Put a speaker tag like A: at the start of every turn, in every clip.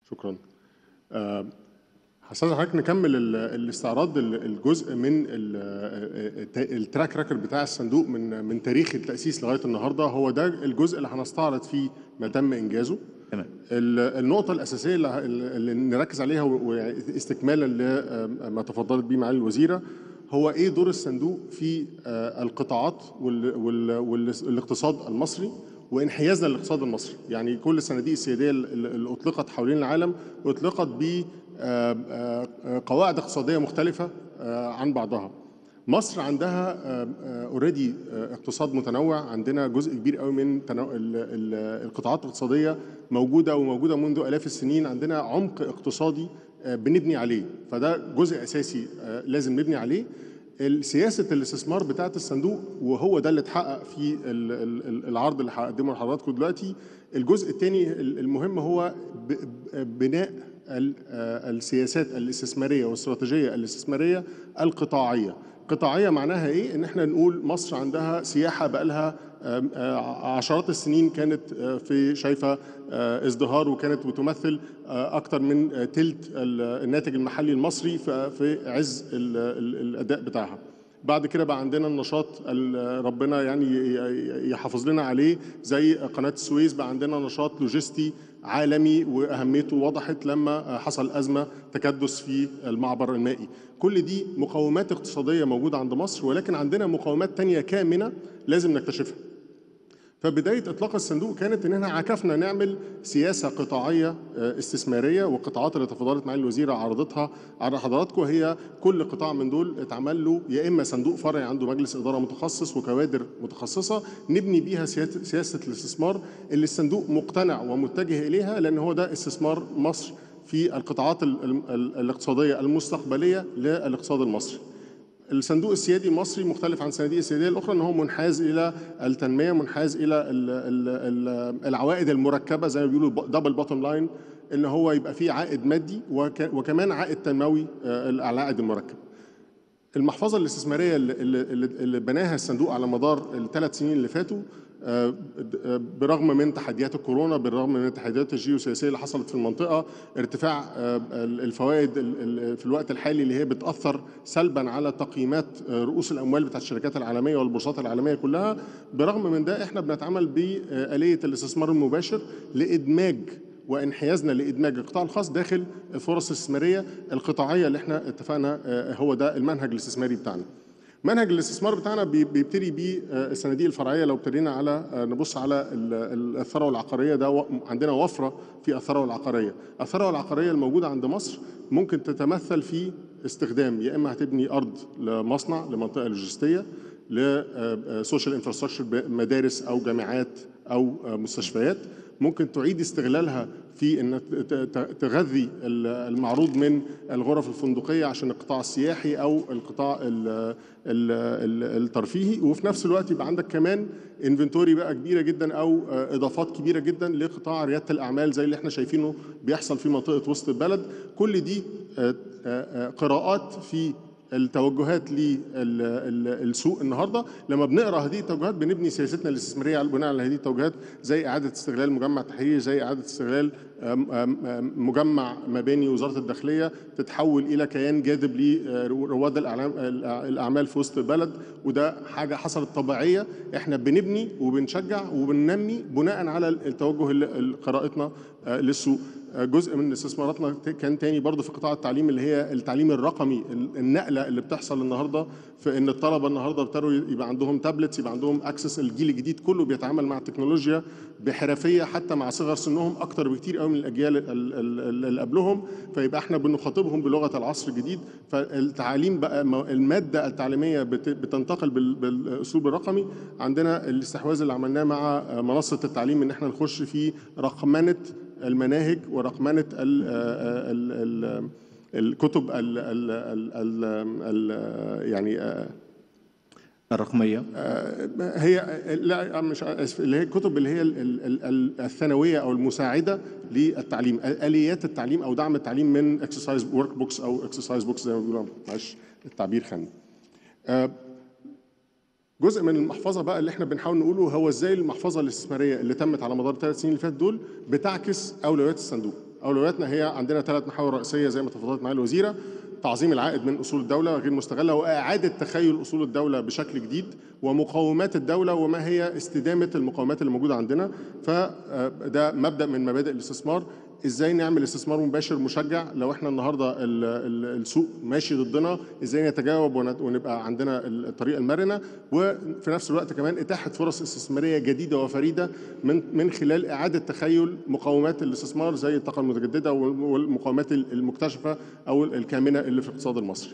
A: شكرا آه، هستاذن حضرتك نكمل ال- الاستعراض ال- الجزء من ال- الت- التراك ريكورد بتاع الصندوق من من تاريخ التاسيس لغايه النهارده هو ده الجزء اللي هنستعرض فيه ما تم انجازه
B: تمام
A: ال- النقطة الأساسية اللي اللي نركز عليها و- واستكمالا لما تفضلت به معالي الوزيرة هو إيه دور الصندوق في آه، القطاعات وال- وال- والاقتصاد المصري وانحيازنا للاقتصاد المصري يعني كل الصناديق السيادية اللي اللي أطلقت حوالين العالم أطلقت بقواعد اقتصادية مختلفة آه، عن بعضها مصر عندها اوريدي اقتصاد متنوع عندنا جزء كبير قوي من تنوع ال- ال- القطاعات الاقتصاديه موجوده وموجوده منذ الاف السنين عندنا عمق اقتصادي آه، بنبني عليه فده جزء اساسي آه، لازم نبني عليه سياسه الاستثمار بتاعه الصندوق وهو ده اللي اتحقق في ال- ال- ال- العرض اللي هقدمه لحضراتكم دلوقتي الجزء الثاني المهم هو ب- ب- بناء ال- آه، السياسات الاستثماريه والاستراتيجيه الاستثماريه القطاعيه قطاعيه معناها ايه ان احنا نقول مصر عندها سياحه بقى لها عشرات السنين كانت آه، في شايفه آه، ازدهار وكانت بتمثل آه، اكتر من آه، تلت ال- الناتج المحلي المصري ف- في عز ال- ال- الاداء بتاعها بعد كده بقى عندنا النشاط ال- ربنا يعني ي- ي- يحافظ لنا عليه زي قناة السويس بقى عندنا نشاط لوجستي عالمي وأهميته وضحت لما حصل أزمة تكدس في المعبر المائي كل دي مقومات اقتصادية موجودة عند مصر ولكن عندنا مقومات تانية كامنة لازم نكتشفها فبداية إطلاق الصندوق كانت إن احنا عكفنا نعمل سياسة قطاعية آه، استثمارية والقطاعات اللي تفضلت معالي الوزيرة عرضتها على حضراتكم هي كل قطاع من دول اتعمل له يا إما صندوق فرعي عنده مجلس إدارة متخصص وكوادر متخصصة نبني بيها سياسة سياسة الاستثمار اللي الصندوق مقتنع ومتجه إليها لأن هو ده استثمار مصر في القطاعات ال- ال- ال- الاقتصادية المستقبلية للاقتصاد المصري الصندوق السيادي المصري مختلف عن الصناديق السياديه الاخرى ان هو منحاز الى التنميه منحاز الى ال ال ال العوائد المركبه زي ما بيقولوا دبل بوتوم لاين ان هو يبقى فيه عائد مادي وك وكمان عائد تنموي آه، العائد المركب المحفظه الاستثماريه اللي, اللي, اللي بناها الصندوق على مدار الثلاث سنين اللي فاتوا آه، آه، برغم من تحديات الكورونا بالرغم من التحديات الجيوسياسيه اللي حصلت في المنطقه ارتفاع آه، الفوائد ال- ال- في الوقت الحالي اللي هي بتاثر سلبا على تقييمات آه، رؤوس الاموال بتاعت الشركات العالميه والبورصات العالميه كلها برغم من ده احنا بنتعامل باليه الاستثمار المباشر لادماج وانحيازنا لادماج القطاع الخاص داخل الفرص الاستثماريه القطاعيه اللي احنا اتفقنا آه، هو ده المنهج الاستثماري بتاعنا. منهج الاستثمار بتاعنا بي- بيبتدي بالصناديق الفرعيه لو ابتدينا على آه، نبص على ال- ال- الثروه العقاريه ده و- عندنا وفره في الثروه العقاريه. الثروه العقاريه الموجوده عند مصر ممكن تتمثل في استخدام يا اما هتبني ارض لمصنع لمنطقه لوجستيه لسوشيال انفراستراكشر مدارس او جامعات او آه، مستشفيات ممكن تعيد استغلالها في ان ت- ت- تغذي ال- المعروض من الغرف الفندقيه عشان القطاع السياحي او القطاع ال- ال- ال- الترفيهي وفي نفس الوقت يبقى عندك كمان انفنتوري بقى كبيره جدا او آه، اضافات كبيره جدا لقطاع رياده الاعمال زي اللي احنا شايفينه بيحصل في منطقه وسط البلد كل دي آه، آه، آه، قراءات في التوجهات للسوق النهارده لما بنقرا هذه التوجهات بنبني سياستنا الاستثماريه على بناء على هذه التوجهات زي اعاده استغلال مجمع تحرير زي اعاده استغلال آم، آم، آم، مجمع مباني وزاره الداخليه تتحول الى كيان جاذب لرواد الأعلام- الاعمال في وسط البلد وده حاجه حصلت طبيعيه احنا بنبني وبنشجع وبننمي بناء على التوجه اللي اللي قراءتنا آه، للسوق جزء من استثماراتنا كان تاني برضه في قطاع التعليم اللي هي التعليم الرقمي النقله اللي بتحصل النهارده في ان الطلبه النهارده ابتدوا يبقى عندهم تابلتس يبقى عندهم اكسس الجيل الجديد كله بيتعامل مع التكنولوجيا بحرفيه حتى مع صغر سنهم اكتر بكتير قوي من الاجيال ال- ال- ال- اللي قبلهم فيبقى احنا بنخاطبهم بلغه العصر الجديد فالتعليم بقى م- الماده التعليميه بت- بتنتقل بال- بالاسلوب الرقمي عندنا الاستحواذ اللي عملناه مع منصه التعليم ان احنا نخش في رقمنه المناهج ورقمنه ال ال ال الكتب ال ال ال ال ال يعني آه،
B: الرقميه
A: هي لا مش اسف اللي هي الكتب اللي هي ال- ال- ال- الثانويه او المساعده للتعليم اليات التعليم او دعم التعليم من اكسرسايز ورك بوكس او اكسرسايز بوكس زي ما بيقولوا معلش التعبير خاني آه، جزء من المحفظه بقى اللي احنا بنحاول نقوله هو ازاي المحفظه الاستثماريه اللي تمت على مدار الثلاث سنين اللي فاتت دول بتعكس اولويات الصندوق اولوياتنا هي عندنا ثلاث محاور رئيسيه زي ما تفضلت معالي الوزيره تعظيم العائد من اصول الدوله غير مستغله واعاده تخيل اصول الدوله بشكل جديد ومقومات الدوله وما هي استدامه المقومات اللي موجوده عندنا فده مبدا من مبادئ الاستثمار ازاي نعمل استثمار مباشر مشجع لو احنا النهارده ال- ال- السوق ماشي ضدنا ازاي نتجاوب ونت- ونبقى عندنا الطريقه المرنه وفي نفس الوقت كمان اتاحه فرص استثماريه جديده وفريده من من خلال اعاده تخيل مقومات الاستثمار زي الطاقه المتجدده وال- والمقومات المكتشفه او الكامنه اللي في الاقتصاد المصري.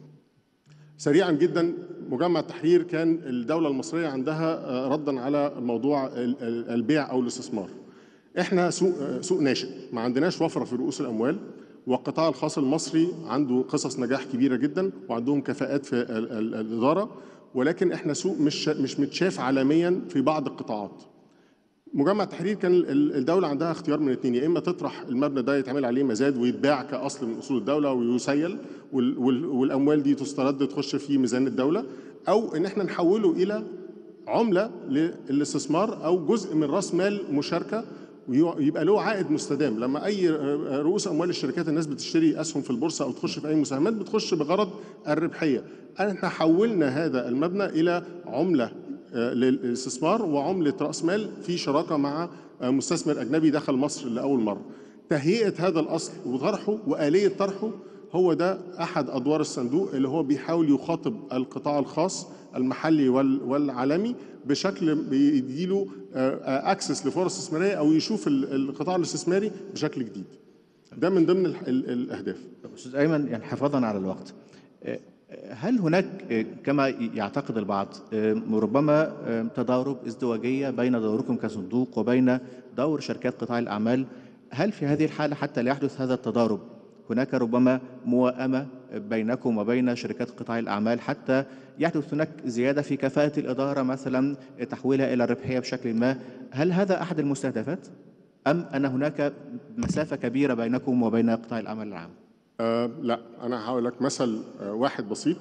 A: سريعا جدا مجمع التحرير كان الدوله المصريه عندها آه، ردا على موضوع ال- ال- البيع او الاستثمار. احنا سوق آه، سوق ناشئ ما عندناش وفره في رؤوس الاموال والقطاع الخاص المصري عنده قصص نجاح كبيره جدا وعندهم كفاءات في ال- ال- الاداره ولكن احنا سوق مش مش متشاف عالميا في بعض القطاعات. مجمع التحرير كان ال- الدولة عندها اختيار من الاثنين يا إما تطرح المبنى ده يتعمل عليه مزاد ويتباع كأصل من أصول الدولة ويسيل وال- وال- والأموال دي تسترد تخش في ميزان الدولة أو إن إحنا نحوله إلى عملة للاستثمار أو جزء من رأس مال مشاركة ويبقى له عائد مستدام لما اي رؤوس اموال الشركات الناس بتشتري اسهم في البورصه او تخش في اي مساهمات بتخش بغرض الربحيه احنا حولنا هذا المبنى الى عمله آه، للاستثمار وعمله راس مال في شراكه مع آه، مستثمر اجنبي دخل مصر لاول مره تهيئه هذا الاصل وطرحه واليه طرحه هو ده احد ادوار الصندوق اللي هو بيحاول يخاطب القطاع الخاص المحلي وال- والعالمي بشكل بيديله اكسس لفرص استثماريه او يشوف ال- القطاع الاستثماري بشكل جديد. ده من ضمن ال- ال- الاهداف.
B: طب استاذ ايمن يعني حفاظا على الوقت آه، هل هناك آه، كما يعتقد البعض آه، ربما آه، تضارب ازدواجيه بين دوركم كصندوق وبين دور شركات قطاع الاعمال هل في هذه الحاله حتى لا يحدث هذا التضارب هناك ربما موائمه بينكم وبين شركات قطاع الاعمال حتى يحدث هناك زياده في كفاءه الاداره مثلا تحويلها الى الربحيه بشكل ما هل هذا احد المستهدفات ام ان هناك مسافه كبيره بينكم وبين قطاع الاعمال العام
A: آه لا انا هقول لك مثل آه واحد بسيط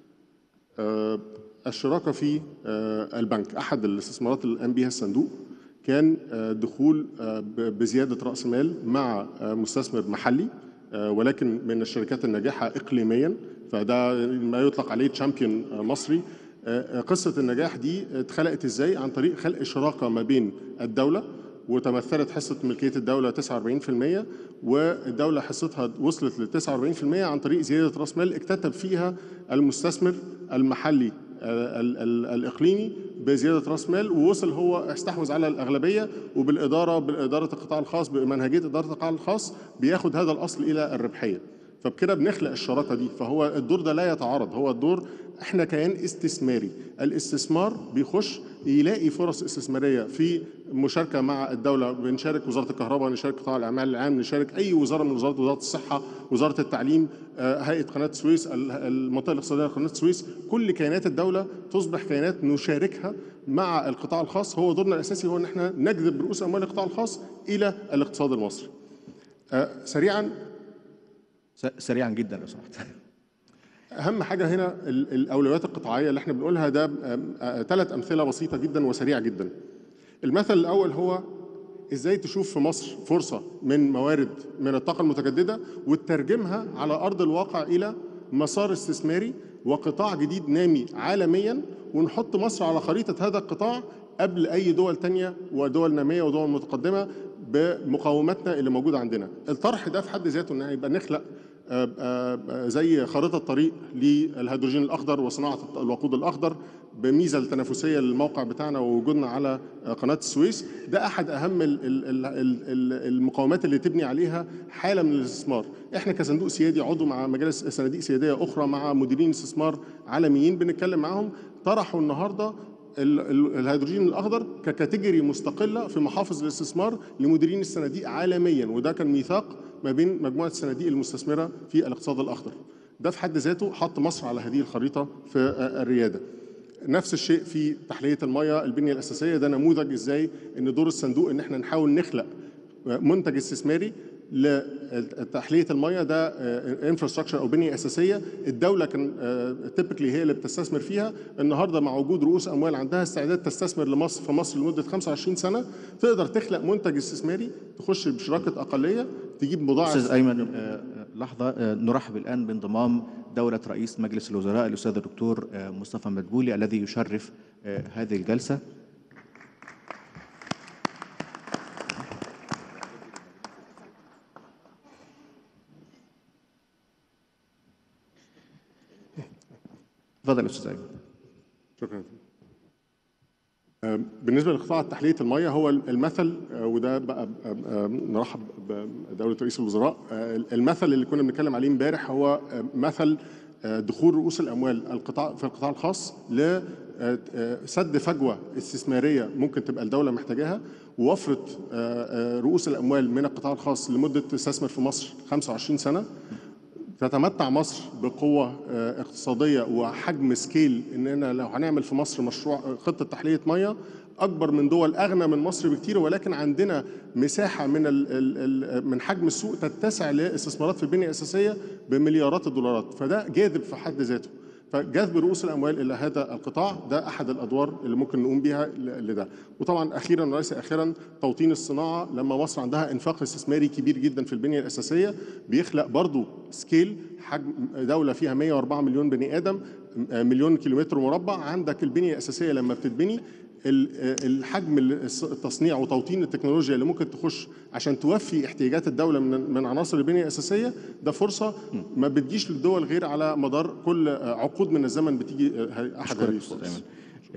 A: آه الشراكه في آه البنك احد الاستثمارات اللي قام بها الصندوق كان آه دخول آه ب- بزياده راس مال مع آه مستثمر محلي آه ولكن من الشركات الناجحه اقليميا فده ما يطلق عليه تشامبيون آه مصري آه، قصه النجاح دي اتخلقت ازاي عن طريق خلق شراكه ما بين الدوله وتمثلت حصة ملكية الدولة 49% والدولة حصتها وصلت ل 49% عن طريق زيادة رأس مال اكتتب فيها المستثمر المحلي آه، ال- ال- الإقليمي بزيادة رأس مال ووصل هو استحوذ على الأغلبية وبالإدارة بالإدارة القطاع الخاص بمنهجية إدارة القطاع الخاص بياخد هذا الأصل إلى الربحية فبكده بنخلق الشراكه دي فهو الدور ده لا يتعارض هو الدور احنا كيان استثماري الاستثمار بيخش يلاقي فرص استثماريه في مشاركه مع الدوله بنشارك وزاره الكهرباء نشارك قطاع الاعمال العام نشارك اي وزاره من وزارات وزاره الصحه وزاره التعليم آه، هيئه قناه السويس ال- المنطقه الاقتصاديه لقناه السويس كل كيانات الدوله تصبح كيانات نشاركها مع القطاع الخاص هو دورنا الاساسي هو ان احنا نجذب رؤوس اموال القطاع الخاص الى الاقتصاد المصري آه، سريعا
B: س- سريعا جدا لو سمحت
A: اهم حاجه هنا ال- الاولويات القطاعيه اللي احنا بنقولها ده ثلاث امثله بسيطه جدا وسريعه جدا المثل الاول هو ازاي تشوف في مصر فرصه من موارد من الطاقه المتجدده وتترجمها على ارض الواقع الى مسار استثماري وقطاع جديد نامي عالميا ونحط مصر على خريطه هذا القطاع قبل اي دول تانية ودول ناميه ودول متقدمه بمقوماتنا اللي موجوده عندنا الطرح ده في حد ذاته ان يبقى نخلق آه، آه، زي خارطة طريق للهيدروجين الأخضر وصناعة الوقود الأخضر بميزة التنافسية للموقع بتاعنا ووجودنا على آه، قناة السويس ده أحد أهم ال- ال- ال- ال- ال- المقومات اللي تبني عليها حالة من الاستثمار إحنا كصندوق سيادي عضو مع مجالس صناديق سيادية أخرى مع مديرين استثمار عالميين بنتكلم معاهم طرحوا النهارده ال- ال- الهيدروجين الاخضر ككاتيجوري مستقله في محافظ الاستثمار لمديرين الصناديق عالميا وده كان ميثاق ما بين مجموعه الصناديق المستثمره في الاقتصاد الاخضر ده في حد ذاته حط مصر على هذه الخريطه في آه، الرياده نفس الشيء في تحليه المياه البنيه الاساسيه ده نموذج ازاي ان دور الصندوق ان احنا نحاول نخلق منتج استثماري لتحليه الميه ده انفراستراكشر او بنيه اساسيه الدوله كان تيبيكلي هي اللي بتستثمر فيها النهارده مع وجود رؤوس اموال عندها استعداد تستثمر لمصر في مصر لمده 25 سنه تقدر تخلق منتج استثماري تخش بشراكه اقليه تجيب مضاعف
B: استاذ ايمن آه، لحظه آه، نرحب الان بانضمام دوله رئيس مجلس الوزراء الاستاذ الدكتور آه، مصطفى مدبولي الذي يشرف آه، هذه الجلسه تفضل يا استاذ ايمن
A: شكرا آه، بالنسبه لقطاع تحليه الميه هو المثل آه، وده بقى آه، آه، نرحب بدوله رئيس الوزراء آه، المثل اللي كنا بنتكلم عليه امبارح هو آه، مثل آه، دخول رؤوس الاموال القطاع في القطاع الخاص لسد فجوه استثماريه ممكن تبقى الدوله محتاجاها ووفره آه، آه، رؤوس الاموال من القطاع الخاص لمده تستثمر في مصر 25 سنه تتمتع مصر بقوة آه، اقتصادية وحجم سكيل إننا لو هنعمل في مصر مشروع آه، خطة تحلية مية أكبر من دول أغنى من مصر بكتير ولكن عندنا مساحة من ال ال ال من حجم السوق تتسع لاستثمارات في البنية الأساسية بمليارات الدولارات فده جاذب في حد ذاته فجذب رؤوس الاموال الى هذا القطاع ده احد الادوار اللي ممكن نقوم بيها ل- لده وطبعا اخيرا وليس اخيرا توطين الصناعه لما مصر عندها انفاق استثماري كبير جدا في البنيه الاساسيه بيخلق برضو سكيل حجم دوله فيها 104 مليون بني ادم م- مليون كيلومتر مربع عندك البنيه الاساسيه لما بتتبني ال- الحجم الص- التصنيع وتوطين التكنولوجيا اللي ممكن تخش عشان توفي احتياجات الدوله من من عناصر البنيه الاساسيه ده فرصه ما بتجيش للدول غير على مدار كل عقود من الزمن بتيجي احد هذه
B: أشكرك أستاذ
A: الفرص
B: أيمن